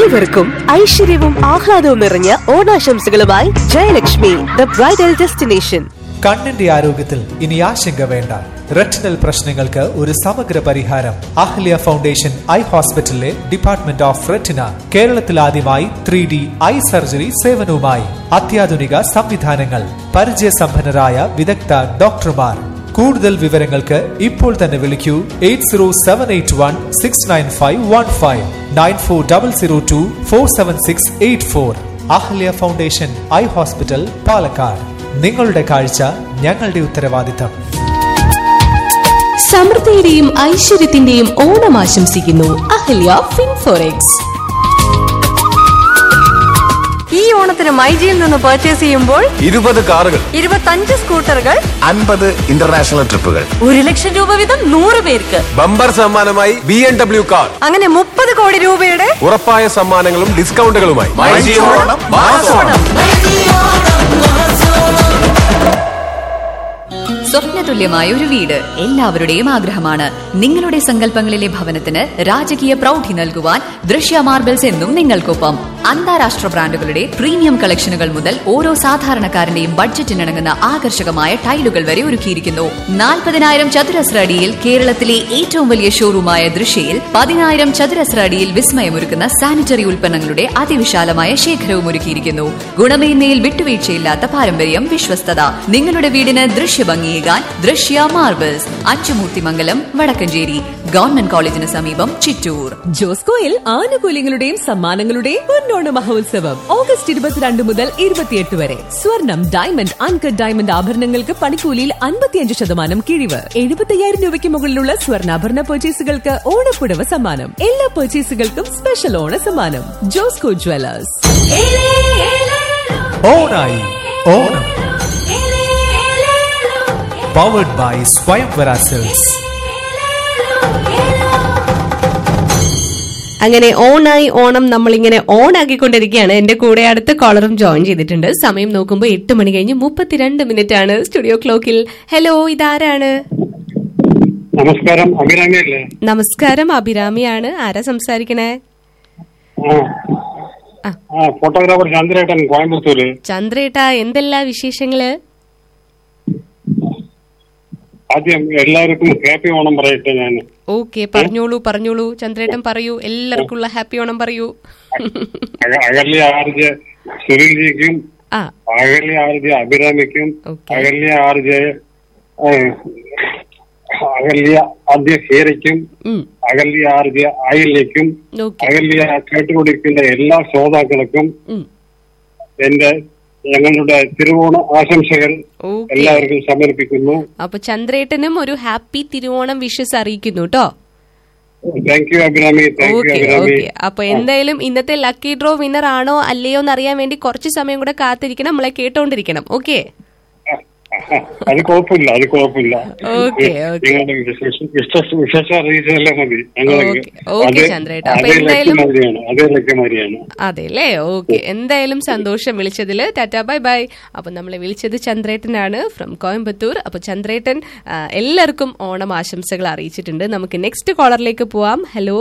ഏവർക്കും ഐശ്വര്യവും ആഹ്ലാദവും നിറഞ്ഞ ഓണാശംസകളുമായി ജയലക്ഷ്മി ദ ബ്രൈഡൽ ഡെസ്റ്റിനേഷൻ കണ്ണിന്റെ ആരോഗ്യത്തിൽ ഇനി ആശങ്ക വേണ്ട റെറ്റിനൽ പ്രശ്നങ്ങൾക്ക് ഒരു സമഗ്ര പരിഹാരം അഹ്ല്യ ഫൗണ്ടേഷൻ ഐ ഹോസ്പിറ്റലിലെ ഡിപ്പാർട്ട്മെന്റ് ഓഫ് റെറ്റിന കേരളത്തിൽ ആദ്യമായി ത്രീ ഡി ഐ സർജറി സേവനവുമായി അത്യാധുനിക സംവിധാനങ്ങൾ പരിചയസമ്പന്നരായ വിദഗ്ധ ഡോക്ടർമാർ കൂടുതൽ വിവരങ്ങൾക്ക് ഇപ്പോൾ തന്നെ വിളിക്കൂ eight zero seven eight one six nine five one five nine four double zero two four seven six eight four Ahalya foundation eye hospital Palakkad നിങ്ങളുടെ കാഴ്ച ഞങ്ങളുടെ ഉത്തരവാദിത്തം സമൃദ്ധിയുടെയും ഐശ്വര്യത്തിന്റെയും ഓണം ആശംസിക്കുന്നു അഹല്യ ഫിൻഫോറെക്സ് ഈ ഓണത്തിന് മൈജിയിൽ നിന്ന് പർച്ചേസ് ചെയ്യുമ്പോൾ ഇരുപത് കാറുകൾ ഇരുപത്തഞ്ച് സ്കൂട്ടറുകൾ അൻപത് ഇന്റർനാഷണൽ ട്രിപ്പുകൾ ഒരു ലക്ഷം രൂപ വീതം നൂറ് പേർക്ക് ബമ്പർ സമ്മാനമായി ബി എം ഡബ്ല്യു കാർ അങ്ങനെ മുപ്പത് കോടി രൂപയുടെ ഉറപ്പായ സമ്മാനങ്ങളും ഡിസ്കൗണ്ടുകളുമായി സ്വപ്നതുല്യമായ ഒരു വീട് എല്ലാവരുടെയും ആഗ്രഹമാണ് നിങ്ങളുടെ സങ്കല്പങ്ങളിലെ ഭവനത്തിന് രാജകീയ പ്രൗഢി നൽകുവാൻ ദൃശ്യ മാർബിൾസ് എന്നും നിങ്ങൾക്കൊപ്പം അന്താരാഷ്ട്ര ബ്രാൻഡുകളുടെ പ്രീമിയം കളക്ഷനുകൾ മുതൽ ഓരോ സാധാരണക്കാരന്റെയും ബഡ്ജറ്റിനിണങ്ങുന്ന ആകർഷകമായ ടൈലുകൾ വരെ ഒരുക്കിയിരിക്കുന്നു നാൽപ്പതിനായിരം ചതുരശ്ര അടിയിൽ കേരളത്തിലെ ഏറ്റവും വലിയ ഷോറൂമായ ദൃശ്യയിൽ പതിനായിരം ചതുരശ്ര അടിയിൽ വിസ്മയമൊരുക്കുന്ന സാനിറ്ററി ഉൽപ്പന്നങ്ങളുടെ അതിവിശാലമായ ശേഖരവും ഒരുക്കിയിരിക്കുന്നു ഗുണമേന്മയിൽ വിട്ടുവീഴ്ചയില്ലാത്ത പാരമ്പര്യം വിശ്വസ്തത നിങ്ങളുടെ വീടിന് ദൃശ്യഭംഗിയേകാൻ ദൃശ്യ മാർബിൾസ് അച്ചുമൂർത്തിമംഗലം വടക്കഞ്ചേരി ഗവൺമെന്റ് കോളേജിന് സമീപം ചിറ്റൂർ ജോസ്കോയിൽ ആനുകൂല്യങ്ങളുടെയും സമ്മാനങ്ങളുടെയും പൊന്നോണ മഹോത്സവം ഓഗസ്റ്റ് ഇരുപത്തിരണ്ട് മുതൽ ഇരുപത്തിയെട്ട് വരെ സ്വർണം ഡയമണ്ട് അൺകട്ട് ഡയമണ്ട് ആഭരണങ്ങൾക്ക് പണിക്കൂലിയിൽ അൻപത്തിയഞ്ച് ശതമാനം കിഴിവ് എഴുപത്തയ്യായിരം രൂപയ്ക്ക് മുകളിലുള്ള സ്വർണ്ണാഭരണ പർച്ചേസുകൾക്ക് ഓണപ്പുടവ സമ്മാനം എല്ലാ പർച്ചേസുകൾക്കും സ്പെഷ്യൽ ഓണ സമ്മാനം ജോസ്കോ ജ്വല്ലേഴ്സ് ഓണായി Onam powered by Swayamvara silks അങ്ങനെ ഓണായി ഓണം നമ്മളിങ്ങനെ ഓൺ ആക്കിക്കൊണ്ടിരിക്കുകയാണ് എന്റെ കൂടെ അടുത്ത കോളറും ജോയിൻ ചെയ്തിട്ടുണ്ട് സമയം നോക്കുമ്പോൾ എട്ട് മണി കഴിഞ്ഞ് മുപ്പത്തിരണ്ട് മിനിറ്റ് ആണ് സ്റ്റുഡിയോ ക്ലോക്കിൽ ഹലോ ഇതാരാണ് നമസ്കാരം അഭിരാമിയല്ലേ നമസ്കാരം അഭിരാമിയാണ് ആരാ സംസാരിക്കണേ ആ ആ ഫോട്ടോഗ്രാഫർ ചന്ദ്രേട്ടൻ കോയമ്പത്തൂര് ചന്ദ്രേട്ടാ എന്തെല്ലാ വിശേഷങ്ങള് ആദ്യം എല്ലാവർക്കും ഹാപ്പി ഓണം പറയട്ടെ ഞാൻ ഓക്കെ പറഞ്ഞോളൂ പറഞ്ഞോളൂ ചന്ദ്രേട്ടൻ പറയൂ എല്ലാവർക്കും ഉള്ള ഹാപ്പി ഓണം പറയൂ അക- അകല്യ ആർജ് സുനിൽജിക്കും ആ അകല്യ ആർജ് അഭിരാമിക്കും Okay. അകല്യ ആർജ് അകല്യ ആദ്യ ഹീരയ്ക്കും ഉം അകല്യ ആർജ് ആയില്യക്കും ഓക്കെ അകല്യ കേട്ടുകൊണ്ടിരിക്കുന്ന എല്ലാ ശ്രോതാക്കൾക്കും ഉം എന്റെ ഞങ്ങളുടെ തിരുവോണ ആശംസകൾ ഓക്കെ എല്ലാവർക്കും സമർപ്പിക്കുന്നു അപ്പൊ ചന്ദ്രേട്ടനും ഒരു ഹാപ്പി തിരുവോണം വിഷസ് അറിയിക്കുന്നു കേട്ടോ thank you Abhirami thank you okay Abhirami okay അപ്പൊ എന്തായാലും ഇന്നത്തെ ലക്കി ഡ്രോ വിന്നർ ആണോ അല്ലയോ എന്ന് അറിയാൻ വേണ്ടി കുറച്ച് സമയം കൂടെ കാത്തിരിക്കണം നമ്മളെ കേട്ടോണ്ടിരിക്കണം ഓക്കെ അത് കുഴപ്പമില്ല അത് കുഴപ്പമില്ല ഓക്കെ, ഓക്കെ. നിങ്ങളുടെ വിശേഷം- വിശ്വസ് വിശ്വാസം അറിയിച്ചതല്ലേ മതി ഞങ്ങൾക്ക് ഓക്കെ, ഓക്കെ, അത് ചന്ദ്രേട്ടാ. അപ്പൊ അതേ എന്തായാലും- ലക്ഷ്യമാരിയാണ് അതേ ലക്ഷ്യമാരിയാണ് അതെ അല്ലേ ഓക്കെ എന്തായാലും സന്തോഷം വിളിച്ചതിൽ ടാറ്റ ബൈ ബൈ അപ്പൊ നമ്മളെ വിളിച്ചത് ചന്ദ്രേട്ടനാണ് ഫ്രം കോയമ്പത്തൂർ അപ്പൊ ചന്ദ്രേട്ടൻ ആ, എല്ലാവർക്കും ഓണം ആശംസകൾ അറിയിച്ചിട്ടുണ്ട് നമുക്ക് നെക്സ്റ്റ് കോളറിലേക്ക് പോവാം ഹലോ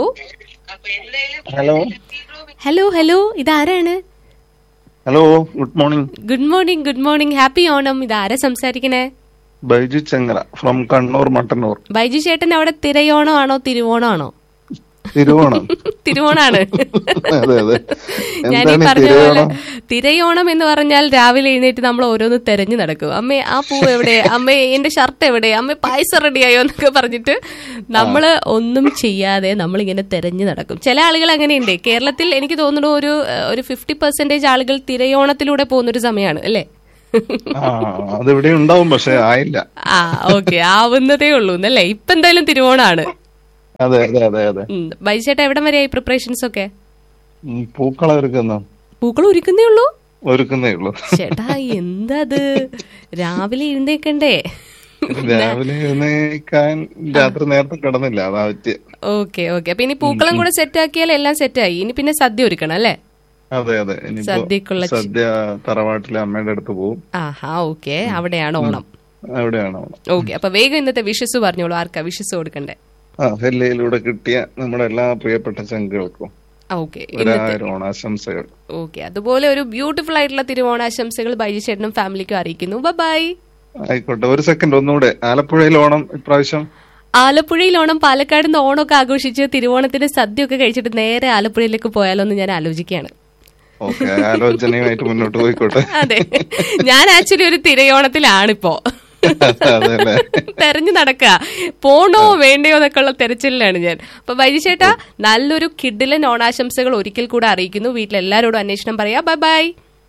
ഹലോ ഹലോ ഹലോ ഇതാരാണ് hello good morning good morning good morning happy Onam ഇതാരാ സംസാരിക്കണേ ബൈജു ചെങ്ങല ഫ്രം കണ്ണൂർ മട്ടന്നൂർ ബൈജു ചേട്ടൻ അവിടെ തിരയോണം ആണോ തിരുവോണം ആണോ തിരുവോണം തിരുവോണാണ് അതെ അതെ ഞാൻ ഈ എന്താണ് പറഞ്ഞ പോലെ തിരുവോണം തിരയോണം എന്ന് പറഞ്ഞാൽ രാവിലെ എഴുന്നേറ്റ് നമ്മൾ ഓരോന്ന് തെരഞ്ഞു നടക്കും അമ്മേ ആ പൂ എവിടെ അമ്മേ എന്റെ ഷർട്ട് എവിടെ അമ്മേ പായസം റെഡിയായോ എന്നൊക്കെ പറഞ്ഞിട്ട് നമ്മള് ഒന്നും ചെയ്യാതെ നമ്മളിങ്ങനെ തെരഞ്ഞു നടക്കും ചില ആളുകൾ അങ്ങനെയുണ്ട് കേരളത്തിൽ എനിക്ക് തോന്നുന്നു ഒരു ഏഹ്, ഒരു ഫിഫ്റ്റി പെർസെന്റേജ് ആളുകൾ തിരയോണത്തിലൂടെ പോകുന്നൊരു സമയമാണ് അല്ലേ ആ അതിവിടെ ഉണ്ടാവും പക്ഷെ ആയില്ല ആ ഓക്കെ ആവുന്നതേ ഉള്ളൂ എന്നല്ലേ ഇപ്പൊ എന്തായാലും തിരുവോണാണ് അതെ അതെ അതെ അതെ ഉം. ബൈചേട്ടാ എവിടം വരെയായി പ്രിപ്പറേഷൻസ് ഒക്കെ ഉം, പൂക്കളം ഒരുക്കുന്ന പൂക്കൾ ഒരുക്കുന്നേ ഉള്ളൂ ഒരുക്കുന്നേ ഉള്ളൂ ചേട്ടാ എന്തത് രാവിലെ എഴുന്നേക്കണ്ടേ രാവിലെ എഴുന്നേക്കാൻ രാത്രി നേരത്തെ കിടന്നില്ല അതാ പറ്റിയ ഓക്കെ ഓക്കെ അപ്പൊ ഇനി പൂക്കളം കൂടെ സെറ്റ് ആക്കിയാൽ എല്ലാം സെറ്റ് ആയി ഇനി പിന്നെ സദ്യ ഒരുക്കണം അല്ലേ അതെ അതെ ഇനിയിപ്പോ സദ്യക്കുള്ള ചി- സദ്യ തറവാട്ടിലെ അമ്മയുടെ അടുത്ത് പോവും ആഹാ ഓക്കെ അവിടെയാണ് ഓണം അവിടെയാണ് ഓണം ഓക്കെ അപ്പൊ വേഗം ഇന്നത്തെ വിഷസ് പറഞ്ഞോളൂ ആർക്കാ വിഷസ് കൊടുക്കണ്ടേ ആ ഹെല്ലയിലൂടെ കിട്ടിയ നമ്മുടെ എല്ലാ പ്രിയപ്പെട്ട ചങ്കുകൾക്കും ഓക്കെ ഇന്നത്തെ ഒരായിരം ഓണാശംസകൾ ഓക്കെ അതുപോലെ ഒരു ബ്യൂട്ടിഫുൾ ആയിട്ടുള്ള തിരുവോണാശംസകൾ ബൈജു ചേട്ടനും ഫാമിലിക്കും അറിയിക്കുന്നു ബൈ ആയിക്കോട്ടെ ഒരു സെക്കൻഡ് ഒന്നുകൂടെ ആലപ്പുഴയിൽ ഓണം ഇപ്രാവശ്യം ആലപ്പുഴയിൽ ഓണം പാലക്കാട് നിന്ന് ഓണമൊക്കെ ആഘോഷിച്ച് തിരുവോണത്തിന് സദ്യയൊക്കെ കഴിച്ചിട്ട് നേരെ ആലപ്പുഴയിലേക്ക് പോയാലോ എന്ന് ഞാൻ ആലോചിക്കുകയാണ് ഓക്കെ ആലോചനയുമായിട്ട് മുന്നോട്ട് പോയിക്കോട്ടെ അതെ ഞാൻ ആക്ച്വലി ഒരു തിരയോണത്തിലാണിപ്പോ അതെല്ലേ തെരഞ്ഞു നടക്കുക പോണോ വേണ്ടയോ എന്നൊക്കെ ഉള്ള തെരച്ചിലാണ് ഞാൻ അപ്പൊ വൈജി ചേട്ടാ നല്ലൊരു കിഡിലൻ ഓണാശംസകൾ ഒരിക്കൽ കൂടെ അറിയിക്കുന്നു വീട്ടിലെല്ലാരോടും അന്വേഷണം പറയാ bye bye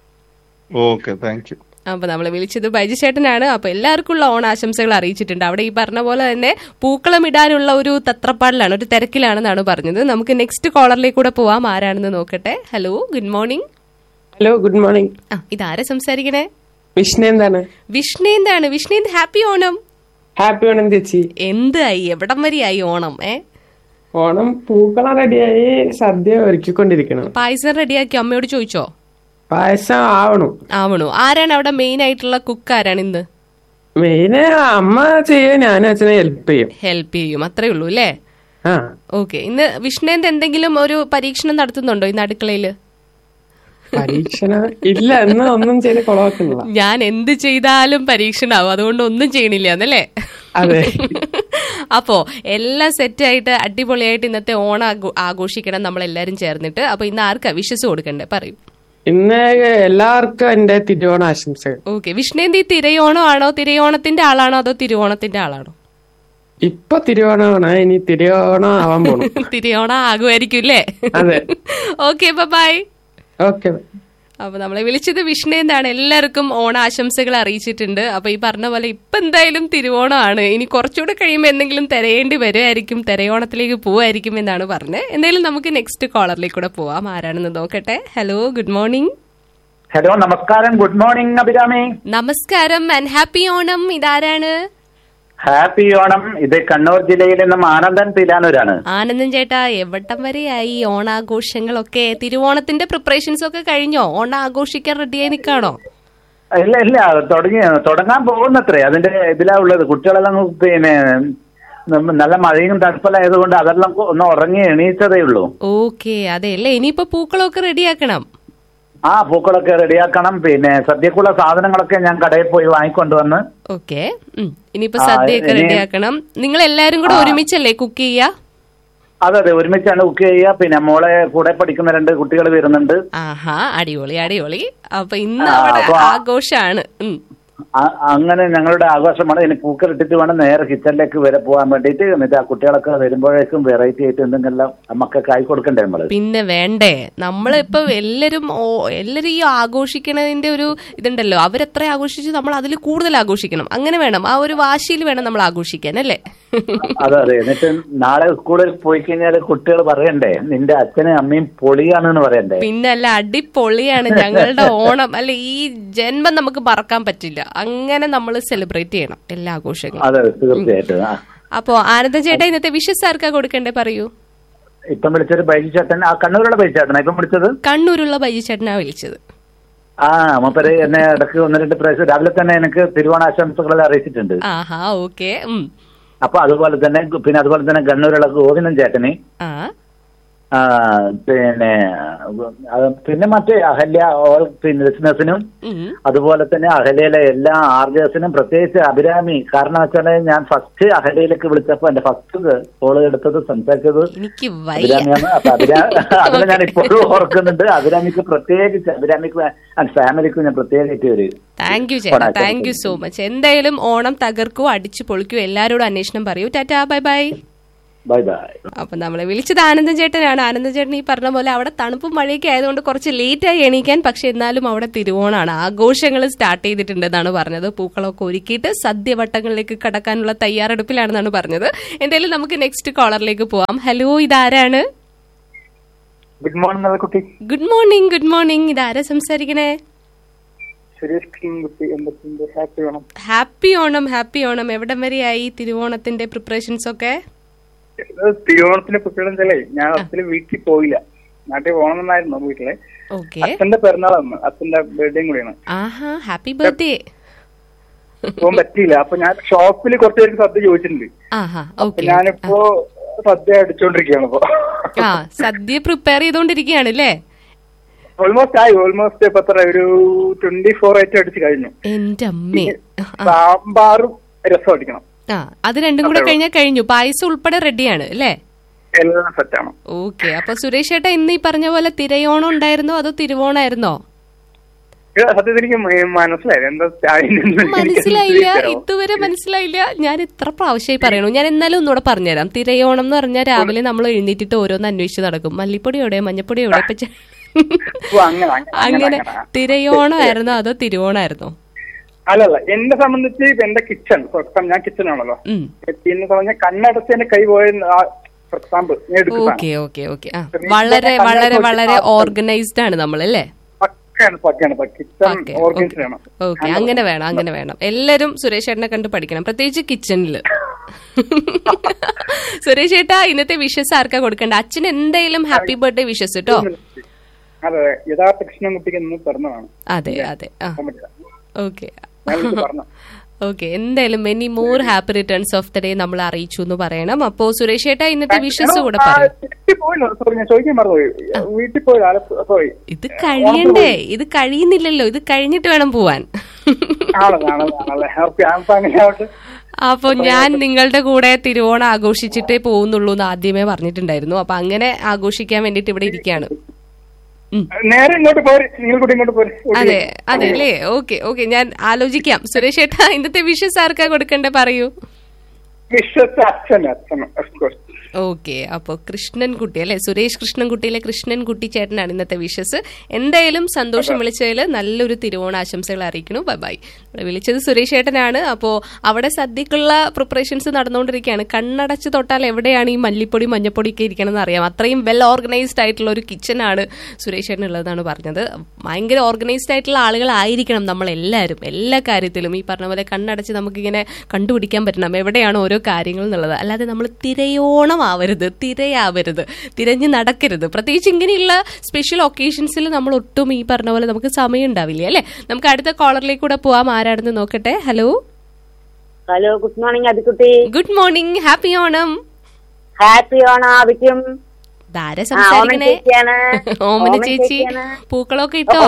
okay thank you അപ്പൊ നമ്മൾ വിളിച്ചത് ബൈജു ചേട്ടനാണ് അപ്പൊ എല്ലാവർക്കും ഉള്ള ഓണാശംസകൾ അറിയിച്ചിട്ടുണ്ട് അവിടെ ഈ പറഞ്ഞ പോലെ തന്നെ പൂക്കളം ഇടാനുള്ള ഒരു തത്രപ്പാടിലാണ് ഒരു തിരക്കിലാണെന്നാണ് പറഞ്ഞത് നമുക്ക് നെക്സ്റ്റ് കോളറിലേക്ക് കൂടെ പോവാം ആരാണെന്ന് നോക്കട്ടെ hello good morning hello good morning ആ ഇതാരാ സംസാരിക്കണേ വിഷ്ണു എന്താണ് വിഷ്ണേന്താണ് വിഷ്ണേന്ത് ഹാപ്പി ഓണം ഹാപ്പി ഓണം ചേച്ചി എന്തായി എവിടം വരെയായി ഓണം ഏ ഓണം പൂക്കളം റെഡിയായി സദ്യ ഒരുക്കിക്കൊണ്ടിരിക്കണം പായസം റെഡിയാക്കി അമ്മയോട് ചോദിച്ചോ പായസം ആവണം ആവണോ ആരാണ് അവിടെ മെയിൻ ആയിട്ടുള്ള കുക്ക് ആരാണ് ഇന്ന് മെയിന് അമ്മ ചെയ്യും ഞാൻ അച്ഛനെ ഹെൽപ്പ് ചെയ്യും ഹെൽപ്പ് ചെയ്യും അത്രേ ഉള്ളൂ അല്ലേ ആ ഓക്കെ ഇന്ന് വിഷ്ണേന്ത് എന്തെങ്കിലും ഒരു പരീക്ഷണം നടത്തുന്നുണ്ടോ ഇന്ന് അടുക്കളയില് പരീക്ഷണം ഇല്ല ഇന്ന് ഒന്നും ചെയ്ത് കൊളവാക്കുന്നില്ല ഞാൻ എന്ത് ചെയ്താലും പരീക്ഷണാവും അതുകൊണ്ട് ഒന്നും ചെയ്യണില്ല എന്നല്ലേ അതെ അപ്പോ എല്ലാം സെറ്റ് ആയിട്ട് അടിപൊളിയായിട്ട് ഇന്നത്തെ ഓണം ആഘോ- ആഘോഷിക്കണം നമ്മൾ എല്ലാരും ചേർന്നിട്ട് അപ്പൊ ഇന്ന് ആർക്കാ വിശ്വസ് കൊടുക്കണ്ടേ പറയൂ ഇന്ന് എല്ലാവർക്കും എന്റെ തിരുവോണ ആശംസകൾ ഓക്കെ വിഷ്ണേന്ത് ഈ തിരയോണം ആണോ തിരയോണത്തിന്റെ ആളാണോ അതോ തിരുവോണത്തിന്റെ ആളാണോ ഇപ്പൊ തിരുവോണമാണ് ഇനി തിരുവോണം ആവാൻ പോണു തിരയോണം ആകുമായിരിക്കും അല്ലേ അതെ ഓക്കെ ബൈ ഓക്കെ അപ്പൊ നമ്മളെ വിളിച്ചത് വിഷ്ണുന്നാണ് എല്ലാവർക്കും ഓണാശംസകൾ അറിയിച്ചിട്ടുണ്ട് അപ്പൊ ഈ പറഞ്ഞ പോലെ ഇപ്പൊ എന്തായാലും തിരുവോണമാണ് ഇനി കുറച്ചുകൂടെ കഴിയുമ്പോൾ എന്തെങ്കിലും തിരയേണ്ടി വരുമായിരിക്കും തിരയോണത്തിലേക്ക് പോവായിരിക്കും എന്നാണ് പറഞ്ഞത് എന്തായാലും നമുക്ക് നെക്സ്റ്റ് കോളറിലേക്ക് കൂടെ പോവാം ആരാണെന്ന് നോക്കട്ടെ ഹലോ ഗുഡ് മോർണിംഗ് ഹലോ നമസ്കാരം ഗുഡ് മോർണിംഗ് അഭിരാമി നമസ്കാരം ആൻഡ് ഹാപ്പി ഓണം ഇതാരാണ് ഹാപ്പി ഓണം ഇത് കണ്ണൂർ ജില്ലയിൽ നിന്നും ആനന്ദൻ തിലാനൂരാണ് ആനന്ദൻ ചേട്ടാ എവിടം വരെയായി ഓണാഘോഷങ്ങളൊക്കെ തിരുവോണത്തിന്റെ പ്രിപ്പറേഷൻസ് ഒക്കെ കഴിഞ്ഞോ ഓണം ആഘോഷിക്കാൻ റെഡിയായി നിൽക്കാണോ ഇല്ല ഇല്ല തുടങ്ങി തുടങ്ങാൻ പോകുന്നത്രേ അതിന്റെ ഇതിലാ ഉള്ളത് കുട്ടികളെല്ലാം പിന്നെ നമ്മ- നല്ല മഴയും തണുപ്പലായതുകൊണ്ട് അതെല്ലാം ഒന്ന് ഉറങ്ങി എണീച്ചതേ ഉള്ളൂ ഓക്കെ അതെ അല്ലേ ഇനിയിപ്പോ പൂക്കളമൊക്കെ റെഡിയാക്കണം ആ പൂക്കളൊക്കെ റെഡിയാക്കണം പിന്നെ സദ്യക്കുള്ള സാധനങ്ങളൊക്കെ ഞാൻ കടയിൽ പോയി വാങ്ങിക്കൊണ്ടുവന്ന് ഓക്കെ ഇനിയിപ്പോ ആ, സദ്യയൊക്കെ ഇനി- റെഡിയാക്കണം നിങ്ങൾ എല്ലാരും കൂടെ ആ. ഒരുമിച്ചല്ലേ കുക്ക് ചെയ്യാ അതെ അതെ ഒരുമിച്ചാണ് കുക്ക് ചെയ്യുക പിന്നെ മോളെ കൂടെ പഠിക്കുന്ന രണ്ട് കുട്ടികൾ വരുന്നുണ്ട് ആഹാ അടിപൊളി അടിപൊളി അപ്പൊ ഇന്ന് ആ, അവിടെ അപ്പൊ ആ- ആഘോഷാണ് ഉം. അ- അങ്ങനെ ഞങ്ങളുടെ ആഘോഷമാണ് ഇനി പൂക്കളിട്ടിട്ട് വേണം നേരെ കിച്ചണിലേക്ക് വരെ പോകാൻ വേണ്ടിയിട്ട് എന്നിട്ട് ആ കുട്ടികളൊക്കെ വരുമ്പോഴേക്കും വെറൈറ്റി ആയിട്ട് എന്തെങ്കിലും മക്കൾക്ക് ആയി കൊടുക്കണ്ടേ നമ്മള് പിന്നെ വേണ്ടേ നമ്മളിപ്പോ എല്ലാരും ഓ- എല്ലാരും ഈ ആഘോഷിക്കണതിന്റെ ഒരു ഇതുണ്ടല്ലോ അവരെത്ര ആഘോഷിച്ചു നമ്മൾ അതിൽ കൂടുതൽ ആഘോഷിക്കണം അങ്ങനെ വേണം ആ ഒരു വാശിയിൽ വേണം നമ്മൾ ആഘോഷിക്കാൻ അല്ലേ അതെ അതെ എന്നിട്ട് നാളെ സ്കൂളിൽ പോയി കഴിഞ്ഞാൽ കുട്ടികൾ പറയണ്ടേ നിന്റെ അച്ഛനും അമ്മയും പൊളിയാണെന്ന് പറയണ്ടേ പിന്നല്ല അടിപൊളിയാണ് ഞങ്ങളുടെ ഓണം അല്ലെ ഈ ജന്മം നമുക്ക് മറക്കാൻ പറ്റില്ല അങ്ങനെ നമ്മൾ സെലിബ്രേറ്റ് ചെയ്യണം എല്ലാ ആഘോഷങ്ങളും അതെ തീർച്ചയായിട്ടും ആ. അപ്പോ ആനന്ദ ചേട്ടാ ഇന്നത്തെ വിഷസ് ആർക്കാ കൊടുക്കണ്ടേ പറയൂ ഇപ്പം വിളിച്ചൊരു ബൈജു ചേട്ടൻ ആ കണ്ണൂരുള്ള ബൈജു ചേട്ടനാ ഇപ്പം വിളിച്ചത് കണ്ണൂരുള്ള ബൈജു ചേട്ടനാ വിളിച്ചത് ആ മൂപ്പര് എന്നെ ഇടയ്ക്ക് ഒന്ന് രണ്ട് പ്രാവശ്യം രാവിലെ തന്നെ എനിക്ക് തിരുവോണാശംസകളെല്ലാം അറിയിച്ചിട്ടുണ്ട് ആഹാ ഓക്കെ അപ്പൊ അതുപോലെ തന്നെ പിന്നെ അതുപോലെ തന്നെ കണ്ണൂരുള്ള ഗോവിന്ദൻ ചേട്ടന് ആ ആ, പിന്നെ അത് പിന്നെ മറ്റേ അഹല്യ ഓൾ പിന്നെ ബിസിനസിനും ഉം. അതുപോലെ തന്നെ അഹല്യയിലെ എല്ലാ ആർജേഴ്സിനും പ്രത്യേകിച്ച് അഭിരാമി കാരണം വെച്ചാല് ഞാൻ ഫസ്റ്റ് അഹല്യയിലേക്ക് വിളിച്ചപ്പോ എന്റെ ഫസ്റ്റ് കോള് എടുത്തത് സംസാരിച്ചത് എനിക്ക് വയ്യ അഭിരാമിയാണ് അപ്പൊ അഭിരാ അതിനെ ഞാൻ ഇപ്പോഴും ഓർക്കുന്നുണ്ട് അഭിരാമിക്ക് പ്രത്യേകിച്ച് അഭിരാമിക്ക് ഫാമിലിക്ക് ഞാൻ പ്രത്യേകിച്ച് ഒരു താങ്ക് യു ചേട്ടാ ഓണാശംസകൾ. താങ്ക് യു സോ മച്ച് എന്തായാലും ഓണം തകർക്കൂ അടിച്ചു പൊളിക്കൂ എല്ലാരോടും അന്വേഷണം പറയൂ tata bye bye bye bye അപ്പൊ നമ്മളെ വിളിച്ചത് ആനന്ദൻ ചേട്ടനാണ് ആനന്ദൻ ചേട്ടൻ ഈ പറഞ്ഞ പോലെ അവിടെ തണുപ്പും മഴയൊക്കെ ആയതുകൊണ്ട് കുറച്ച് ലേറ്റ് ആയി എണീക്കാൻ പക്ഷെ എന്നാലും അവിടെ തിരുവോണാണ് ആഘോഷങ്ങൾ സ്റ്റാർട്ട് ചെയ്തിട്ടുണ്ടെന്നാണ് പറഞ്ഞത് പൂക്കളൊക്കെ ഒരുക്കിയിട്ട് സദ്യവട്ടങ്ങളിലേക്ക് കടക്കാനുള്ള തയ്യാറെടുപ്പിലാണെന്നാണ് പറഞ്ഞത് എന്തായാലും നമുക്ക് നെക്സ്റ്റ് കോളറിലേക്ക് പോവാം ഹലോ ഇതാരാണ് ഗുഡ് മോർണിംഗ് കുട്ടി ഗുഡ് മോർണിംഗ് ഗുഡ് മോർണിംഗ് ഇതാരാ സംസാരിക്കണേ സുരേഷ് കിങ്കുട്ടി എൺപത്തിയഞ്ച് ഹാപ്പി വേണം ഹാപ്പി ഓണം ഹാപ്പി ഓണം എവിടം വരെയായി തിരുവോണത്തിന്റെ പ്രിപ്പറേഷൻസ് ഒക്കെ തിരുവോണത്തിന്റെ കുട്ടികളെ ഞാൻ അച്ഛന് വീട്ടിൽ പോയില്ല നാട്ടിൽ പോകണമെന്നായിരുന്നു വീട്ടിലെ ഓക്കെ അച്ഛന്റെ പിറന്നാളാണ് അച്ഛന്റെ ബർത്ത്ഡേയും കൂടിയാണ് ആഹാ ഹാപ്പി ബർത്ത്ഡേ പോകാൻ പറ്റിയില്ല അപ്പൊ ഞാൻ ഷോപ്പിൽ കുറച്ച് പേർക്ക് സദ്യ ചോദിച്ചിട്ടുണ്ട് ആഹാ അപ്പൊ ഓക്കെ ഞാനിപ്പോ സദ്യ അടിച്ചോണ്ടിരിക്കുകയാണ് ഇപ്പൊ ആ സദ്യ പ്രിപ്പയർ ചെയ്തോണ്ടിരിക്കുകയാണ് അല്ലേ ഓൾമോസ്റ്റ് ആയി ഓൾമോസ്റ്റ് ഇപ്പൊ എത്ര ഒരു ട്വന്റി ഫോർ ഐറ്റം അടിച്ച് കഴിഞ്ഞു എന്റെ അമ്മേ സാമ്പാറും രസം അടിക്കണം ആ അത് രണ്ടും കൂടെ കഴിഞ്ഞാൽ കഴിഞ്ഞു പായസം ഉൾപ്പെടെ റെഡിയാണ് അല്ലേ എല്ലാം സെറ്റാണ് ഓക്കെ അപ്പൊ സുരേഷ് ഏട്ടാ ഇന്ന് ഈ പറഞ്ഞ പോലെ തിരയോണം ഉണ്ടായിരുന്നോ അതോ തിരുവോണായിരുന്നോ സത്യത്തിൽ എനിക്ക് മ- മനസ്സിലായില്ല എന്താ ചായന്റെ എന്ന് എനിക്ക് മനസ്സിലായില്ല തരാമോ? ഇതുവരെ മനസ്സിലായില്ല ഞാൻ ഇത്ര പ്രാവശ്യമായി പറയണു ഞാൻ എന്നാലും ഒന്നുകൂടെ പറഞ്ഞുതരാം തിരയോണം എന്ന് പറഞ്ഞാൽ രാവിലെ നമ്മൾ എഴുന്നേറ്റിട്ട് ഓരോന്ന് അന്വേഷിച്ച് നടക്കും മല്ലിപ്പൊടി എവിടെ മഞ്ഞപ്പൊടി എവിടെ ഇപ്പൊ ചെ- ഓ, അങ്ങനെ അങ്ങനെ, അങ്ങനെ അങ്ങനെ. തിരയോണമായിരുന്നോ അതോ തിരുവോണായിരുന്നോ അല്ലല്ല എന്നെ സംബന്ധിച്ച് ഇപ്പൊ എന്റെ കിച്ചൺ ഞാൻ കിച്ചണാണല്ലോ ഉം പിന്നെ പറഞ്ഞ കണ്ണടച്ച് എന്റെ കൈ പോയ ഫോർ എക്സാമ്പിൾ ഞാൻ എടുക്കുന്ന ഓക്കെ ഓക്കെ ഓക്കെ ആ വളരെ വളരെ വളരെ ഓർഗനൈസ്ഡ് ആണ് നമ്മൾ അല്ലേ പക്കയാണ് പക്കയാണ് കിച്ചൺ ഓക്കെ ഓർഗൻസ് ആണ് ഓക്കെ അങ്ങനെ വേണം അങ്ങനെ വേണം എല്ലാരും സുരേഷ് ഏട്ടനെ കണ്ട് പഠിക്കണം പ്രത്യേകിച്ച് കിച്ചണില് സുരേഷ് ഏട്ടാ ഇന്നത്തെ വിഷസ് ആർക്കാ കൊടുക്കണ്ട അച്ഛൻ എന്തായാലും ഹാപ്പി ബർത്ത്ഡേ വിഷസ് കേട്ടോ അതെ യഥാർത്ഥ കൃഷ്ണൻകുട്ടിക്ക് എന്ന് പറഞ്ഞതാണ് അതെ അതെ ആ ഓക്കെ ഞാൻ ഇത് പറഞ്ഞു ഓക്കെ എന്തായാലും many more happy returns of the day നമ്മൾ അറിയിച്ചു എന്ന് പറയണം അപ്പോ സുരേഷ് ഏട്ടാ ഇന്നത്തെ വിഷസ് കൂടെ പറയും വീട്ടിൽ പോയില്ല സോറി ഞാൻ ചോദിക്കാൻ മറന്നുപോയി വീട്ടിൽ പോയി ആലപ്പുഴ പോയി ഇത് കഴിയണ്ടേ ഇത് കഴിയുന്നില്ലല്ലോ ഇത് കഴിഞ്ഞിട്ട് വേണം പോവാൻ ആണല്ലോ ആണല്ലോ ആണല്ലേ ഓക്കെ അപ്പൊ അങ്ങനെ ആവട്ടെ അപ്പൊ ഞാൻ നിങ്ങളുടെ കൂടെ തിരുവോണം ആഘോഷിച്ചിട്ടേ പോകുന്നുള്ളൂ എന്ന് ആദ്യമേ പറഞ്ഞിട്ടുണ്ടായിരുന്നു അപ്പൊ അങ്ങനെ ആഘോഷിക്കാൻ വേണ്ടിട്ട് ഇവിടെ ഇരിക്കുകയാണ് നേരെ ഇങ്ങോട്ട് പോര് നിങ്ങൾ കൂടി ഇങ്ങോട്ട് പോര് അതെ അതെ അല്ലേ ഓക്കെ ഓക്കെ ഞാൻ ആലോചിക്കാം സുരേഷ് ഏട്ടാ ഇന്നത്തെ വിഷസ് ആർക്കാ കൊടുക്കണ്ടേ പറയൂ വിശ്വസ് അച്ഛൻ അച്ഛൻ ഓഫ് കോഴ്സ് ഓക്കെ അപ്പോൾ കൃഷ്ണൻകുട്ടി അല്ലെ സുരേഷ് കൃഷ്ണൻകുട്ടിയിലെ കൃഷ്ണൻകുട്ടി ചേട്ടനാണ് ഇന്നത്തെ വിഷസ് എന്തായാലും സന്തോഷം വിളിച്ചതിൽ നല്ലൊരു തിരുവോണ ആശംസകൾ അറിയിക്കുന്നു ബൈ ബൈ ഇവിടെ വിളിച്ചത് സുരേഷ് ചേട്ടനാണ് അപ്പോൾ അവിടെ സദ്യക്കുള്ള പ്രിപ്പറേഷൻസ് നടന്നുകൊണ്ടിരിക്കുകയാണ് കണ്ണടച്ച് തൊട്ടാൽ എവിടെയാണ് ഈ മല്ലിപ്പൊടി മഞ്ഞപ്പൊടി ഒക്കെ ഇരിക്കണമെന്ന് അറിയാം അത്രയും വെൽ ഓർഗനൈസ്ഡ് ആയിട്ടുള്ള ഒരു കിച്ചനാണ് സുരേഷ് ചേട്ടൻ ഉള്ളതാണ് പറഞ്ഞത് ഭയങ്കര ഓർഗനൈസ്ഡ് ആയിട്ടുള്ള ആളുകളായിരിക്കണം നമ്മൾ എല്ലാവരും എല്ലാ കാര്യത്തിലും ഈ പറഞ്ഞ പോലെ കണ്ണടച്ച് നമുക്കിങ്ങനെ കണ്ടുപിടിക്കാൻ പറ്റണം എവിടെയാണ് ഓരോ കാര്യങ്ങൾ എന്നുള്ളത് അല്ലാതെ നമ്മൾ തിരയോണം ആവരുത് തിരയാവരുത് തിരഞ്ഞ് നടക്കരുത് പ്രത്യേകിച്ച് ഇങ്ങനെയുള്ള സ്പെഷ്യൽ ഒക്കേഷൻസിൽ നമ്മൾ ഒട്ടും ഈ പറഞ്ഞ പോലെ നമുക്ക് സമയം ഉണ്ടാവില്ല അല്ലേ നമുക്ക് അടുത്ത കോളറിലേക്ക് കൂടെ പോവാം ആരാണെന്ന് നോക്കട്ടെ ഹലോ ഹലോ ഗുഡ് മോർണിംഗ് അതിക്കുട്ടി good morning happy Onam happy Onam ആവശ്യം ധാര സംസാരിക്കണേ ഓമന ചേച്ചി പൂക്കളൊക്കെ ഇട്ടോ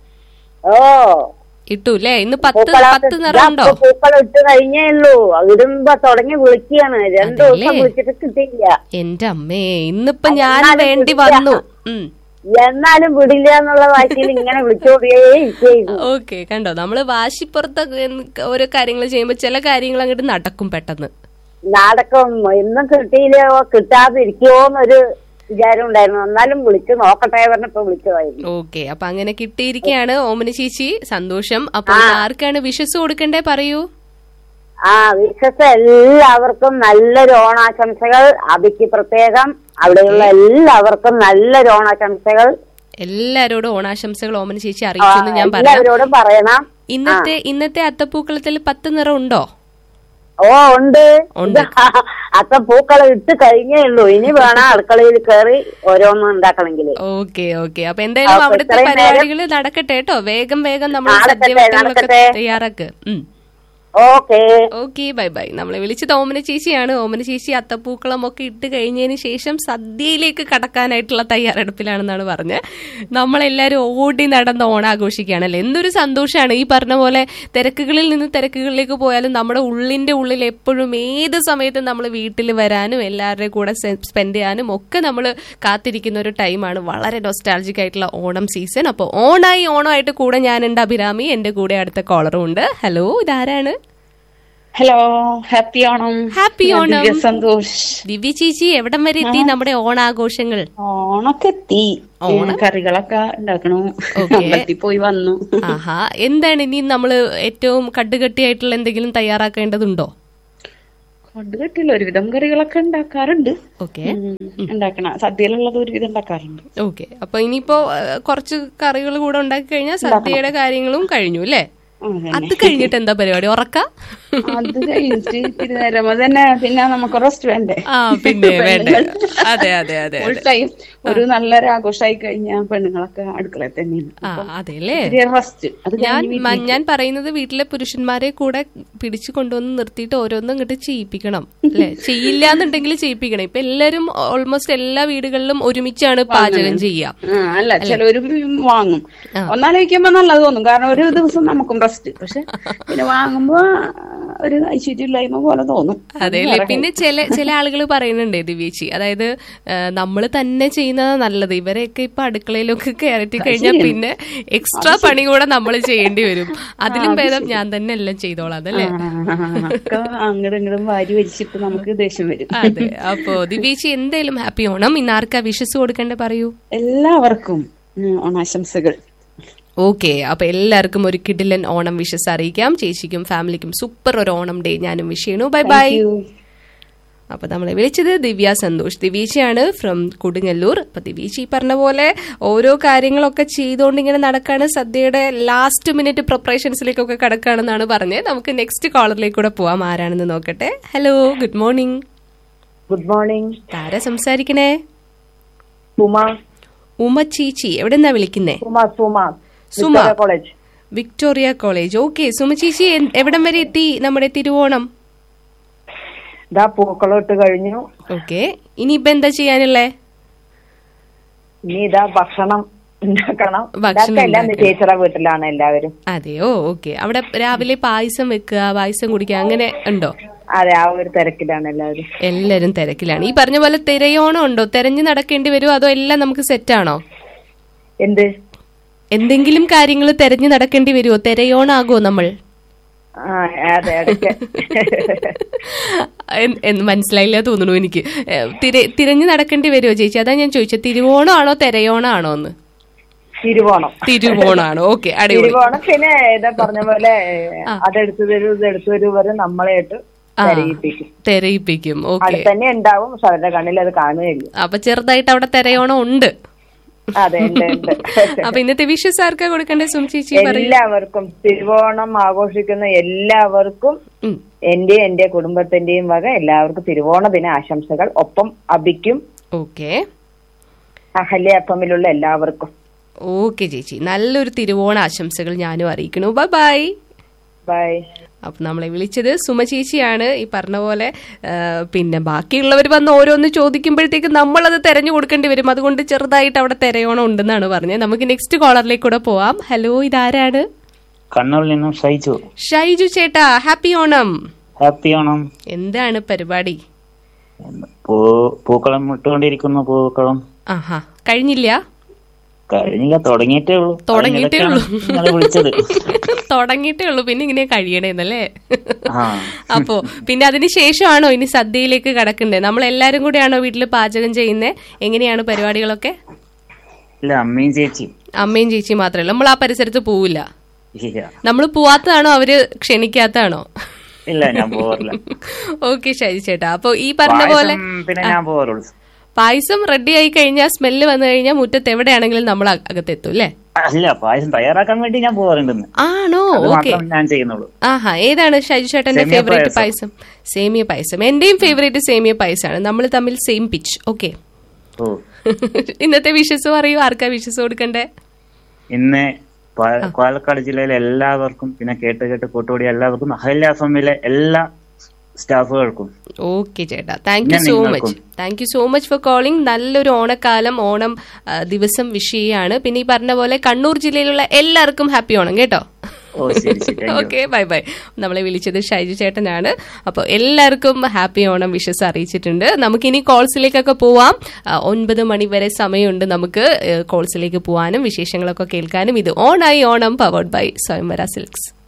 ഓ ഇട്ടു അല്ലേ ഇന്ന് പത്ത് പത്ത് നിറം ഉണ്ടോ പൂക്കൾ ഇട്ട് കഴിഞ്ഞേ ഉള്ളൂ ഇടുമ്പോ തുടങ്ങി വിളിക്കുകയാണ് രണ്ടു ദിവസം വിളിച്ചിട്ട് കിട്ടിയില്ല എന്റെ അമ്മേ ഇന്നിപ്പൊ ഞാൻ വേണ്ടി വന്നു ഉം എന്നാലും വിടില്ല എന്നുള്ള വാശിയിൽ ഇങ്ങനെ വിളിച്ചോടിയേ ഇരിക്കുന്നു ഓക്കെ കണ്ടോ നമ്മള് വാശിപ്പുറത്ത് ഓരോ കാര്യങ്ങൾ ചെയ്യുമ്പോ ചില കാര്യങ്ങൾ അങ്ങോട്ട് നടക്കും പെട്ടെന്ന് നാടകം എന്നും കിട്ടിയില്ലയോ കിട്ടാതിരിക്കുമോന്നൊരു വിചാരം ഉണ്ടായിരുന്നു എന്നാലും വിളിച്ചു നോക്കട്ടെ പറഞ്ഞപ്പോ വിളിച്ചതായിരുന്നു ഓക്കെ അപ്പൊ അങ്ങനെ കിട്ടിയിരിക്കുകയാണ് ഓമന ചേച്ചി സന്തോഷം അപ്പൊ ആർക്കാണ് വിശ്വസ് കൊടുക്കണ്ടേ പറയൂ ആ വിശ്വസ് എല്ലാവർക്കും നല്ലൊരു ഓണാശംസകൾ അബിക്ക് പ്രത്യേകം അവിടെയുള്ള എല്ലാവർക്കും നല്ലൊരു ഓണാശംസകൾ എല്ലാരോടും ഓണാശംസകൾ ഓമന ചേച്ചി അറിയിക്കുമെന്ന് ഞാൻ പറയാം എല്ലാവരോടും പറയണം ഇന്നത്തെ ഇന്നത്തെ അത്തപ്പൂക്കളത്തിൽ പത്ത് നിറം ഉണ്ടോ ഓ ഉണ്ട് അത്ത പൂക്കൾ ഇട്ട് കഴിഞ്ഞേ ഉള്ളൂ ഇനി വേണം അടുക്കളയിൽ കയറി ഓരോന്നും ഉണ്ടാക്കണമെങ്കിൽ ഓക്കെ ഓക്കെ അപ്പൊ എന്തായാലും അപ്പൊ അവിടുത്തെ ഇത്രയും നേരം- പരിപാടികൾ നടക്കട്ടെ കേട്ടോ വേഗം വേഗം നമ്മൾ നടക്കട്ടെ, സദ്യവട്ടങ്ങളൊക്കെ നടക്കട്ടെ. തയ്യാറാക്ക് ഉം ഓക്കെ ഓക്കെ ബൈ ബൈ നമ്മളെ വിളിച്ചത് ഓമന ചേച്ചിയാണ് ഓമന ചേച്ചി അത്തപ്പൂക്കളം ഒക്കെ ഇട്ട് കഴിഞ്ഞതിന് ശേഷം സദ്യയിലേക്ക് കടക്കാനായിട്ടുള്ള തയ്യാറെടുപ്പിലാണെന്നാണ് പറഞ്ഞത് നമ്മളെല്ലാരും ഓടി നടന്ന് ഓണാഘോഷിക്കുകയാണല്ലോ എന്തൊരു സന്തോഷമാണ് ഈ പറഞ്ഞ പോലെ തിരക്കുകളിൽ നിന്ന് തിരക്കുകളിലേക്ക് പോയാലും നമ്മുടെ ഉള്ളിന്റെ ഉള്ളിൽ എപ്പോഴും ഏത് സമയത്തും നമ്മൾ വീട്ടിൽ വരാനും എല്ലാവരുടെയും കൂടെ സ്പെൻഡ് ചെയ്യാനും ഒക്കെ നമ്മൾ കാത്തിരിക്കുന്ന ഒരു ടൈമാണ് വളരെ നൊസ്റ്റാൾജിക് ആയിട്ടുള്ള ഓണം സീസൺ അപ്പോൾ ഓണായി ഓണമായിട്ട് കൂടെ ഞാനുണ്ട് അഭിരാമി എന്റെ കൂടെ അടുത്ത കോളറും ഉണ്ട് ഹലോ ഇതാരാണ് ഹലോ ഹാപ്പി ഓണം ഹാപ്പി ഞാൻ ഓണം ദിവ്യ സന്തോഷ് ദിവ്യ ചേച്ചി എവിടം വരെ എത്തി നമ്മുടെ ഓണാഘോഷങ്ങൾ ഓണൊക്കെ എത്തി ഓണ കറികളൊക്കെ ഉണ്ടാക്കണു ഓക്കേ. അമ്പലത്തിൽ പോയി വന്നു ആഹാ എന്താണ് ഇനി നമ്മള് ഏറ്റവും കട്ടുകട്ടിയായിട്ടുള്ള എന്തെങ്കിലും തയ്യാറാക്കേണ്ടതുണ്ടോ കൊണ്ടുകെട്ടില്ല ഒരുവിധം കറികളൊക്കെ ഉണ്ടാക്കാറുണ്ട് ഓക്കെ ഉണ്ടാക്കണ സദ്യയിലുള്ളത് ഒരുവിധം ഉണ്ടാക്കാറുണ്ട് ഓക്കെ അപ്പൊ ഇനിയിപ്പോ ഏഹ്, കുറച്ച് കറികൾ കൂടെ ഉണ്ടാക്കി കഴിഞ്ഞാൽ സദ്യയുടെ കാര്യങ്ങളും കഴിഞ്ഞു അല്ലേ അത് കഴിഞ്ഞിട്ട് എന്താ പരിപാടി ഉറക്ക അത് കഴിഞ്ഞിട്ട് ഇത്തിരി നേരം അത് തന്നെ പിന്നെ നമുക്ക് റെസ്റ്റ് വേണ്ടേ ആ പിന്നെ വേണ്ടേ അതെ അതെ അതെ ഫുൾ ടൈം ഒരു നല്ലൊരു ആഘോഷമായി കഴിഞ്ഞാൽ പെണ്ണുങ്ങളൊക്കെ അടുക്കളയിൽ തന്നെയാണ് ആ അതെല്ലേ റെസ്റ്റ് അത് ഞാൻ കഴിഞ്ഞ് മ- വീട്ടിലേക്ക് ഞാൻ പറയുന്നത് വീട്ടിലെ പുരുഷന്മാരെ കൂടെ പിടിച്ചു കൊണ്ടുവന്ന് നിർത്തിയിട്ട് ഓരോന്നും ഇങ്ങോട്ട് ചെയ്യിപ്പിക്കണം അല്ലെ ചെയ്യില്ല എന്നുണ്ടെങ്കിൽ ചെയ്യിപ്പിക്കണം ഇപ്പൊ എല്ലാരും ഓൾമോസ്റ്റ് എല്ലാ വീടുകളിലും ഒരുമിച്ചാണ് പാചകം ചെയ്യാം ആ, അല്ല ചിലവര് വാങ്ങും ഒന്നാലോചിക്കുമ്പോ നല്ലത് തോന്നും കാരണം ഒരു ദിവസം നമുക്കും റെസ്റ്റ് പക്ഷെ പിന്നെ വാങ്ങുമ്പോ ഒരു ഐശ്വര്യമില്ലായ്മ പോലെ തോന്നും അതെല്ലേ പിന്നെ ചില ചില ആളുകൾ പറയുന്നുണ്ട് ദിവ്യേച്ചി അതായത് നമ്മൾ തന്നെ ചെയ്യുന്നത് നല്ലത് ഇവരെയൊക്കെ ഇപ്പൊ അടുക്കളയിലൊക്കെ കയറ്റി കഴിഞ്ഞാൽ ശരിയാണ്. പിന്നെ എക്സ്ട്രാ പണി കൂടെ നമ്മൾ ചെയ്യേണ്ടി വരും അതിലും അത് ഭേദം ശരി. ഞാൻ തന്നെ എല്ലാം ചെയ്തോളാം അതല്ലേ ഒക്കെ അങ്ങടും ഇങ്ങടും വാരി വലിച്ചിട്ട് നമുക്ക് ദേഷ്യം വരും അതെ അപ്പോ ദിവ്യേച്ചി എന്തായാലും ഹാപ്പി ഓണം ഇന്ന് ആർക്കാ വിഷസ് കൊടുക്കണ്ടേ പറയൂ എല്ലാവർക്കും ഉം, ഓണാശംസകൾ ഓക്കെ അപ്പൊ എല്ലാവർക്കും ഒരു കിഡിലൻ ഓണം വിഷസ് അറിയിക്കാം ചേച്ചിക്കും ഫാമിലിക്കും സൂപ്പർ ഒരു ഓണം ഡേ ഞാനും വിഷ് ചെയ്യണു ബൈ ബൈ അപ്പൊ നമ്മളെ വിളിച്ചത് ദിവ്യ സന്തോഷ് ദിവ്യേച്ചിയാണ് ഫ്രം കൊടുങ്ങല്ലൂർ അപ്പൊ ദിവ്യേച്ചി ഈ പറഞ്ഞ പോലെ ഓരോ കാര്യങ്ങളൊക്കെ ചെയ്തുകൊണ്ട് ഇങ്ങനെ നടക്കാണ് സദ്യയുടെ ലാസ്റ്റ് മിനിറ്റ് പ്രിപ്പറേഷൻസിലേക്കൊക്കെ കടക്കാണെന്നാണ് പറഞ്ഞത് നമുക്ക് നെക്സ്റ്റ് കോളറിലേക്ക് കൂടെ പോവാം ആരാണെന്ന് നോക്കട്ടെ hello good morning good morning ആരാ സംസാരിക്കണേ സുമ ഉമ ചീച്ചി എവിടെന്നാ വിളിക്കുന്നേ Suma Suma Suma Victoria college Victoria college okay Suma ചേച്ചി എൻ- എവിടം വരെ എത്തി നമ്മുടെ തിരുവോണം ഇതാ പൂക്കളം ഇട്ട് കഴിഞ്ഞു ഓക്കെ ഇനിയിപ്പോ എന്താ ചെയ്യാനുള്ളേ ഇനി ഇതാ ഭക്ഷണം ഉണ്ടാക്കണം ഭക്ഷണം ഇതാക്കല്ല ഉണ്ടാക്കണം. ചേച്ചിയുടെ വീട്ടിലാണ് എല്ലാവരും അതെയോ ഓക്കെ അവിടെ രാവിലെ പായസം വെക്കുക പായസം കുടിക്കുക അങ്ങനെ ഉണ്ടോ അതെ ആ ഒരു തിരക്കിലാണ് എല്ലാവരും എല്ലാരും തിരക്കിലാണ് ഈ പറഞ്ഞ പോലെ തിരയോണം ഉണ്ടോ തെരഞ്ഞു നടക്കേണ്ടി വരുമോ അതോ എല്ലാം നമുക്ക് സെറ്റ് ആണോ എന്ത് എന്തെങ്കിലും കാര്യങ്ങൾ തെരഞ്ഞു നടക്കേണ്ടി വരുമോ തിരയോണാകോ നമ്മൾ ആ അതെ ഇടയ്ക്ക് എൻ- എന്ന് മനസ്സിലായില്ല തോന്നുന്നു എനിക്ക് ഏ, തിര- തിരഞ്ഞു നടക്കേണ്ടി വരുമോ ചേച്ചി അതാ ഞാൻ ചോദിച്ചത് തിരുവോണം ആണോ തെരയോണം ആണോ എന്ന് തിരുവോണം തിരുവോണാണ് ഓക്കെ അടിപൊളി തിരുവോണം പിന്നെ ഇതാ പറഞ്ഞ പോലെ അതെടുത്തു തരൂ ഇതെടുത്തു തരൂ വരെ നമ്മളായിട്ട് ആ, തെരയിപ്പിക്കും തെരയിപ്പിക്കും അത് ഓക്കെ തന്നെ ഉണ്ടാവും പക്ഷെ അവരുടെ കണ്ണിൽ അത് കാണുകയില്ല അപ്പൊ ചെറുതായിട്ട് അവിടെ തെരയോണം ഉണ്ട് അതെ ഉണ്ട് ഉണ്ട് അപ്പൊ ഇന്നത്തെ വിഷസ് ആർക്കാ കൊടുക്കണ്ടേ സും ചേച്ചി പറയൂ എല്ലാവർക്കും തിരുവോണം ആഘോഷിക്കുന്ന എല്ലാവർക്കും എന്റെ എന്റെ കുടുംബത്തിന്റെയും വക എല്ലാവർക്കും തിരുവോണ ദിന ആശംസകൾ ഒപ്പം അബിക്കും ഓക്കെ അഹല്യ എഫമിലുള്ള എല്ലാവർക്കും ഓക്കെ ചേച്ചി നല്ലൊരു തിരുവോണ ആശംസകൾ ഞാനും അറിയിക്കണു ബൈ ബൈ ബൈ അപ്പൊ നമ്മളെ വിളിച്ചത് സുമ ചേച്ചിയാണ് ഈ പറഞ്ഞ പോലെ ആ, പിന്നെ ബാക്കിയുള്ളവർ വന്ന് ഓരോന്ന് ചോദിക്കുമ്പോഴത്തേക്ക് നമ്മളത് തെരഞ്ഞു കൊടുക്കേണ്ടി വരും അതുകൊണ്ട് ചെറുതായിട്ട് അവിടെ തെരയോണം ഉണ്ടെന്നാണ് പറഞ്ഞത് നമുക്ക് നെക്സ്റ്റ് കോളറിലേക്ക് കൂടെ പോവാം ഹലോ ഇതാരാണ് കണ്ണൂരിൽ നിന്നും ഷൈജു ഷൈജു ചേട്ടാ ഹാപ്പി ഓണം ഹാപ്പി ഓണം എന്താണ് പരിപാടി പൂ പൂക്കളം ഇട്ടുകൊണ്ടിരിക്കുന്നു പൂക്കളം ആഹാ കഴിഞ്ഞില്ല കഴിഞ്ഞില്ല തുടങ്ങിയിട്ടേ ഉള്ളൂ തുടങ്ങിയിട്ടേ ഉള്ളൂ നിങ്ങളെ വിളിച്ചത് തുടങ്ങിയിട്ടേ ഉള്ളൂ പിന്നെ ഇങ്ങനെ കഴിയണേന്നല്ലേ ആ അപ്പോ പിന്നെ അതിന് ശേഷമാണോ ഇനി സദ്യയിലേക്ക് കടക്കണ്ടേ നമ്മൾ എല്ലാരും കൂടെയാണോ വീട്ടിൽ പാചകം ചെയ്യുന്നത് എങ്ങനെയാണ് പരിപാടികളൊക്കെ ഇല്ല അമ്മയും ചേച്ചി അമ്മയും ചേച്ചിയും മാത്രമല്ല നമ്മൾ ആ പരിസരത്ത് പോവില്ല ഇല്ല നമ്മൾ പോവാത്തതാണോ അവര് ക്ഷണിക്കാത്തതാണോ ഇല്ല ഞാൻ പോകാറില്ല ഓക്കെ ശരി ചേട്ടാ അപ്പൊ ഈ പറഞ്ഞ പോലെ പായസം പിന്നെ ഞാൻ പോകാറുള്ളൂ പായസം റെഡി ആയി കഴിഞ്ഞാൽ സ്മെല്ല് വന്നു കഴിഞ്ഞാൽ മുറ്റത്ത് എവിടെയാണെങ്കിലും നമ്മൾ അക- അകത്തെത്തും അല്ലേ അല്ല പായസം തയ്യാറാക്കാൻ വേണ്ടി ഞാൻ പോകാറുണ്ടെന്ന് ആണോ അത് ഓക്കെ മാത്രം ഞാൻ ചെയ്യുന്നുള്ളൂ ആഹാ ഏതാണ് ഷൈജു ചേട്ടന്റെ സേമിയ ഫേവറേറ്റ് പായസം. പായസം സേമിയ പായസം എന്റെയും ഫേവറേറ്റ് സേമിയ പായസമാണ് നമ്മൾ തമ്മിൽ സെയിം പിച്ച് ഓക്കെ ഓ ഇന്നത്തെ വിഷസ് പറയൂ ആർക്കാ വിഷസ് കൊടുക്കണ്ടേ ഇന്ന് പാ- പാലക്കാട് ജില്ലയിലെ എല്ലാവർക്കും പിന്നെ കേട്ട് കേട്ട് കൂട്ടുകൂടിയ എല്ലാവർക്കും അഹല്യ എഫമിലെ എല്ലാ സ്റ്റാഫുകൾക്കും ഓക്കെ ചേട്ടാ താങ്ക് യു ഞാൻ സോ നിങ്ങൾക്കും. Much thank you so much for calling നല്ലൊരു ഓണക്കാലം ഓണം ആ, ദിവസം വിഷയാണ് പിന്നെ ഈ പറഞ്ഞ പോലെ കണ്ണൂർ ജില്ലയിലുള്ള എല്ലാവർക്കും ഹാപ്പി ഓണം കേട്ടോ ഓ ശരി ശരി thank you okay bye bye നമ്മളെ വിളിച്ചത് ഷൈജു ചേട്ടനാണ് അപ്പോൾ എല്ലാവർക്കും ഹാപ്പി ഓണം വിഷസ് അറിയിച്ചിട്ടുണ്ട് നമുക്കിനി കോൾസിലേക്കൊക്കെ പോവാം ആ, ഒൻപത് മണി വരെ സമയമുണ്ട് നമുക്ക് കോൾസിലേക്ക് പോവാനും വിശേഷങ്ങളൊക്കെ കേൾക്കാനും ഇത് ഓണായി Onam powered by Swayamvara silks